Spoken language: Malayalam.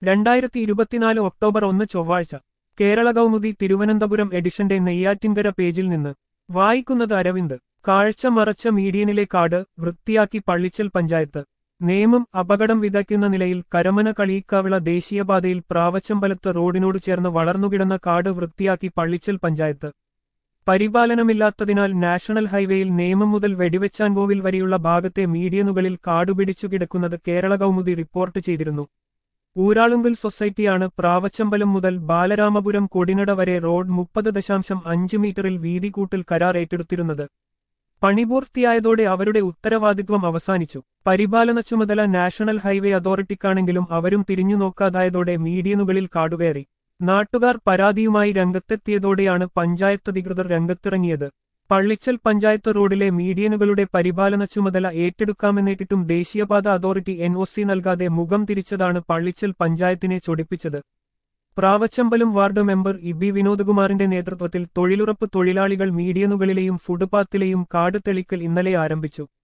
രണ്ടായിരത്തി ഇരുപത്തിനാല് ഒക്ടോബർ ഒന്ന് ചൊവ്വാഴ്ച കേരള കൗമുദി തിരുവനന്തപുരം എഡിഷന്റെ നെയ്യാറ്റിൻകര പേജിൽ നിന്ന് വായിക്കുന്നത് അരവിന്ദ് കാഴ്ച മറച്ച മീഡിയനിലെ കാട് വൃത്തിയാക്കി പള്ളിച്ചൽ പഞ്ചായത്ത് നേമം അപകടം വിതയ്ക്കുന്ന നിലയിൽ കരമന കളിയിക്കാവിള ദേശീയപാതയിൽ പ്രാവച്ചമ്പലത്ത് റോഡിനോട് ചേർന്ന് വളർന്നുകിടന്ന കാട് വൃത്തിയാക്കി പള്ളിച്ചൽ പഞ്ചായത്ത് പരിപാലനമില്ലാത്തതിനാൽ നാഷണൽ ഹൈവേയിൽ നേമം മുതൽ വെടിവെച്ചാൻകോവിൽ വരെയുള്ള ഭാഗത്തെ മീഡിയനുകളിൽ കാടുപിടിച്ചു കിടക്കുന്നത് കേരള കൗമുദി റിപ്പോർട്ട് ചെയ്തിരുന്നു ഊരാളുങ്കൽ സൊസൈറ്റിയാണ് പ്രാവച്ചമ്പലം മുതൽ ബാലരാമപുരം കൊടിനട വരെ റോഡ് മുപ്പത് ദശാംശം അഞ്ച് മീറ്ററിൽ വീതി കൂട്ടൽ കരാർ ഏറ്റെടുത്തിരുന്നത് പണിപൂർത്തിയായതോടെ അവരുടെ ഉത്തരവാദിത്വം അവസാനിച്ചു പരിപാലന ചുമതല നാഷണൽ ഹൈവേ അതോറിറ്റിക്കാണെങ്കിലും അവരും തിരിഞ്ഞു നോക്കാതായതോടെ മീഡിയനുകളിൽ കാടുകയറി നാട്ടുകാർ പരാതിയുമായി രംഗത്തെത്തിയതോടെയാണ് പഞ്ചായത്ത് അധികൃതർ രംഗത്തിറങ്ങിയത് പള്ളിച്ചൽ പഞ്ചായത്ത് റോഡിലെ മീഡിയനുകളുടെ പരിപാലന ചുമതല ഏറ്റെടുക്കാമെന്നേറ്റിട്ടും ദേശീയപാത അതോറിറ്റി എൻ നൽകാതെ മുഖം തിരിച്ചതാണ് പള്ളിച്ചൽ പഞ്ചായത്തിനെ ചൊടിപ്പിച്ചത് പ്രാവച്ചമ്പലം വാർഡ് മെമ്പർ ഇബി വിനോദകുമാറിന്റെ നേതൃത്വത്തിൽ തൊഴിലുറപ്പ് തൊഴിലാളികൾ മീഡിയനുകളിലെയും ഫുട്പാത്തിലെയും കാട് തെളിക്കൽ ഇന്നലെ ആരംഭിച്ചു